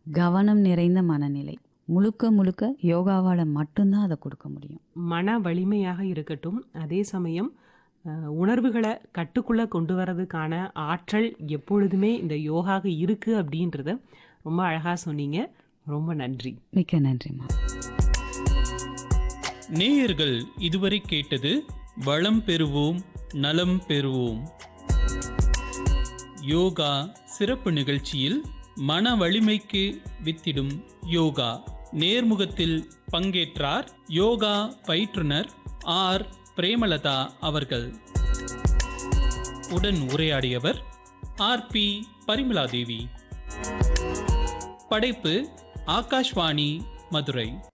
கவனம் நிறைந்த மனநிலை முழுக்க முழுக்க யோகாவால் மட்டும்தான் அதை கொடுக்க முடியும் மன வலிமையாக இருக்கட்டும் அதே சமயம் அஹ், உணர்வுகளை கட்டுக்குள்ளே கொண்டு வரதுக்கான ஆற்றல் எப்பொழுதுமே இந்த யோகாக இருக்குது அப்படின்றத ரொம்ப அழகாக சொன்னீங்க ரொம்ப நன்றி மிக்க நன்றிம்மா நேயர்கள் இதுவரை கேட்டது வளம் பெறுவோம் நலம் பெறுவோம் யோகா சிறப்பு நிகழ்ச்சியில் மன வலிமைக்கு வித்திடும் யோகா நேர்முகத்தில் பங்கேற்றார் யோகா பயிற்றுனர் ஆர் பிரேமலதா அவர்கள் உடன் உரையாடியவர் ஆர் பி பரிமலாதேவி படைப்பு ஆகாஷ்வாணி மதுரை